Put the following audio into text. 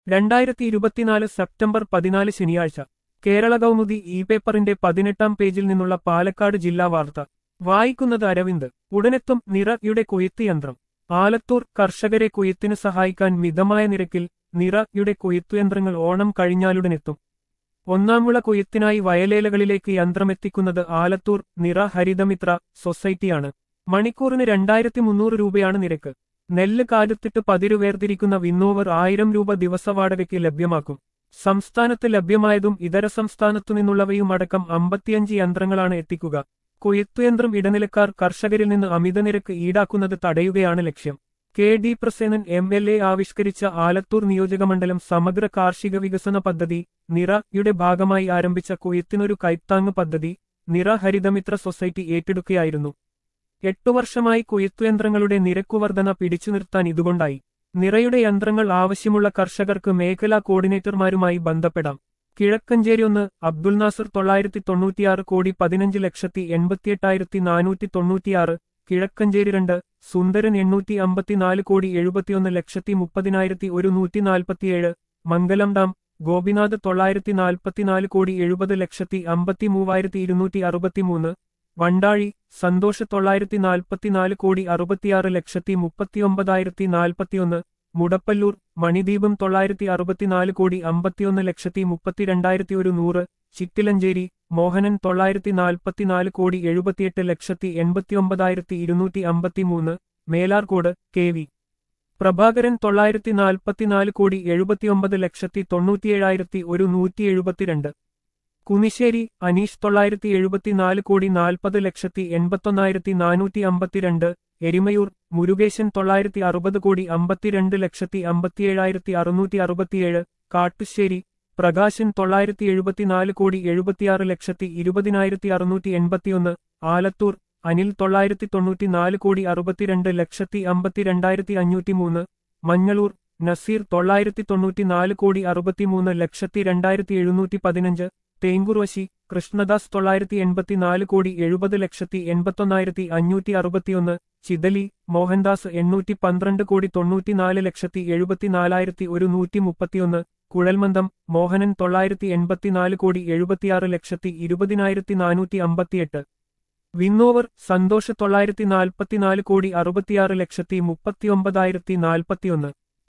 രണ്ടായിരത്തി ഇരുപത്തിനാല് സെപ്റ്റംബർ പതിനാല് ശനിയാഴ്ച കേരള കൗമുദി ഇ പേപ്പറിന്റെ പതിനെട്ടാം പേജിൽ നിന്നുള്ള പാലക്കാട് ജില്ലാ വാർത്ത വായിക്കുന്നത് അരവിന്ദ് ഉടനെത്തും നിറയുടെ കൊയ്ത്ത് യന്ത്രം ആലത്തൂർ കർഷകരെ കൊയ്ത്തിന് സഹായിക്കാൻ മിതമായ നിരക്കിൽ നിറയുടെ കൊയ്ത്തുയന്ത്രങ്ങൾ ഓണം കഴിഞ്ഞാലുടനെത്തും ഒന്നാം വിള കൊയ്ത്തിനായി വയലേലകളിലേക്ക് യന്ത്രമെത്തിക്കുന്നത് ആലത്തൂർ നിറ ഹരിതമിത്ര സൊസൈറ്റിയാണ് മണിക്കൂറിന് രണ്ടായിരത്തി മുന്നൂറ് രൂപയാണ് നിരക്ക് നെല്ല് കാലത്തിട്ട് പതിരു വേർതിരിക്കുന്ന വിന്നോവർ ആയിരം രൂപ ദിവസവാടകയ്ക്ക് ലഭ്യമാക്കും സംസ്ഥാനത്ത് ലഭ്യമായതും ഇതര സംസ്ഥാനത്തു നിന്നുള്ളവയും അടക്കം അമ്പത്തിയഞ്ച് യന്ത്രങ്ങളാണ് എത്തിക്കുക കൊയ്ത്തുയന്ത്രം ഇടനിലക്കാർ കർഷകരിൽ നിന്ന് അമിത നിരക്ക് ഈടാക്കുന്നത് തടയുകയാണ് ലക്ഷ്യം K D Prasenan M L A ആവിഷ്കരിച്ച ആലത്തൂർ നിയോജകമണ്ഡലം സമഗ്ര കാർഷിക വികസന പദ്ധതി നിറയുടെ ഭാഗമായി ആരംഭിച്ച കൊയ്ത്തിനൊരു കൈത്താങ് പദ്ധതി നിറ ഹരിതമിത്ര സൊസൈറ്റി ഏറ്റെടുക്കുകയായിരുന്നു എട്ടു വർഷമായി കൊയ്ത്തുയന്ത്രങ്ങളുടെ നിരക്കുവർധന പിടിച്ചു നിർത്താൻ ഇതുകൊണ്ടായി നിറയുടെ യന്ത്രങ്ങൾ ആവശ്യമുള്ള കർഷകർക്ക് മേഖലാ കോർഡിനേറ്റർമാരുമായി ബന്ധപ്പെടാം കിഴക്കഞ്ചേരി ഒന്ന് അബ്ദുൽ നാസർ തൊള്ളായിരത്തി തൊണ്ണൂറ്റിയാറ് കോടി പതിനഞ്ച് ലക്ഷത്തി എൺപത്തിയെട്ടായിരത്തി നാനൂറ്റി തൊണ്ണൂറ്റിയാറ് കിഴക്കഞ്ചേരി രണ്ട് സുന്ദരൻ എണ്ണൂറ്റി അമ്പത്തിനാല് കോടി എഴുപത്തിയൊന്ന് ലക്ഷത്തി മുപ്പതിനായിരത്തി ഒരു നൂറ്റി നാൽപ്പത്തിയേഴ് മംഗലം ഡാം ഗോപിനാഥ് തൊള്ളായിരത്തി നാൽപ്പത്തിനാല് കോടി എഴുപത് ലക്ഷത്തി അമ്പത്തി മൂവായിരത്തി ഇരുന്നൂറ്റി അറുപത്തിമൂന്ന് വണ്ടാഴി സന്തോഷ് തൊള്ളായിരത്തി നാൽപ്പത്തിനാല് കോടി അറുപത്തിയാറ് ലക്ഷത്തി മുപ്പത്തിയൊമ്പതായിരത്തി നാൽപ്പത്തിയൊന്ന് മുടപ്പല്ലൂർ മണിദീപം തൊള്ളായിരത്തി അറുപത്തിനാല് കോടി അമ്പത്തിയൊന്ന് ലക്ഷത്തി മുപ്പത്തിരണ്ടായിരത്തി ഒരു നൂറ് ചിറ്റിലഞ്ചേരി മോഹനൻ തൊള്ളായിരത്തി നാൽപ്പത്തിനാല് കോടി എഴുപത്തിയെട്ട് ലക്ഷത്തി എൺപത്തിയൊമ്പതായിരത്തി ഇരുന്നൂറ്റി അമ്പത്തിമൂന്ന് മേലാർകോട് കെ വി പ്രഭാകരൻ തൊള്ളായിരത്തി നാൽപ്പത്തിനാല് കോടി എഴുപത്തിയൊമ്പത് ലക്ഷത്തി തൊണ്ണൂറ്റിയേഴായിരത്തി ഒരു നൂറ്റി എഴുപത്തിരണ്ട് കുനിശ്ശേരി അനീഷ് തൊള്ളായിരത്തി എഴുപത്തിനാല് കോടി നാൽപ്പത് ലക്ഷത്തി എൺപത്തൊന്നായിരത്തി നാനൂറ്റി അമ്പത്തിരണ്ട് എരിമയൂർ മുരുകേശൻ തൊള്ളായിരത്തി അറുപത് കോടി അമ്പത്തിരണ്ട് ലക്ഷത്തി അമ്പത്തിയേഴായിരത്തി അറുന്നൂറ്റി അറുപത്തിയേഴ് കാട്ടുശ്ശേരി പ്രകാശൻ തൊള്ളായിരത്തി എഴുപത്തിനാല് കോടി എഴുപത്തിയാറ് ലക്ഷത്തി ഇരുപതിനായിരത്തി അറുന്നൂറ്റി എൺപത്തിയൊന്ന് ആലത്തൂർ അനിൽ തൊള്ളായിരത്തി തൊണ്ണൂറ്റിനാല് കോടി അറുപത്തിരണ്ട് ലക്ഷത്തി അമ്പത്തിരണ്ടായിരത്തി അഞ്ഞൂറ്റി മൂന്ന് മഞ്ഞളൂർ നസീർ തൊള്ളായിരത്തി തൊണ്ണൂറ്റിനാല് കോടി അറുപത്തിമൂന്ന് ലക്ഷത്തി രണ്ടായിരത്തി എഴുന്നൂറ്റി പതിനഞ്ച് തേങ്കുറുവശി കൃഷ്ണദാസ് തൊള്ളായിരത്തി എൺപത്തിനാല് കോടി എഴുപത് ലക്ഷത്തി എൺപത്തൊന്നായിരത്തി അഞ്ഞൂറ്റി അറുപത്തിയൊന്ന് ചിതലി മോഹൻദാസ് എണ്ണൂറ്റി പന്ത്രണ്ട് കോടി തൊണ്ണൂറ്റിനാല് ലക്ഷത്തി എഴുപത്തിനാലായിരത്തി ഒരു നൂറ്റി മുപ്പത്തിയൊന്ന് കുഴൽമന്ദം മോഹനൻ തൊള്ളായിരത്തി എൺപത്തിനാല് കോടി എഴുപത്തിയാറ് ലക്ഷത്തി ഇരുപതിനായിരത്തി നാനൂറ്റി അമ്പത്തിയെട്ട് വിന്നോവർ സന്തോഷ് തൊള്ളായിരത്തി നാൽപ്പത്തിനാല് കോടി അറുപത്തിയാറ് ലക്ഷത്തി മുപ്പത്തിയൊമ്പതായിരത്തി നാൽപ്പത്തിയൊന്ന്